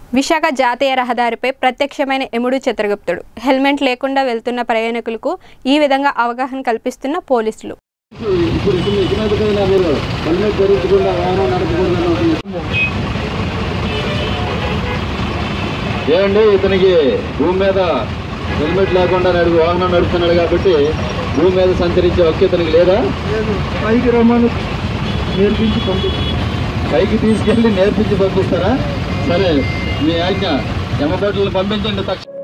విశాఖ జాతీయ రహదారిపై ప్రత్యక్షమైన ఎముడు చిత్రగుప్తుడు హెల్మెట్ లేకుండా వెళ్తున్న ప్రయాణికులకు ఈ విధంగా అవగాహన కల్పిస్తున్న పోలీసులు ఇప్పుడు ఇప్పుడు ఇచ్చినట్టుగా మీరు హెల్మెట్ ధరించకుండా వాహనం నడపకుండా ఏమండి ఇతనికి భూమి మీద హెల్మెట్ లేకుండా నడుపు వాహనం నడుపుతున్నాడు కాబట్టి భూమి మీద సంచరించే హక్కు ఇతనికి లేదా పైకి రమ్మని నేర్పించి పంపిస్తాను పైకి తీసుకెళ్ళి నేర్పించి పంపిస్తారా సరే మీ ఆజ్ఞ ఎమ్మబట్టలు పంపించండి తక్షణ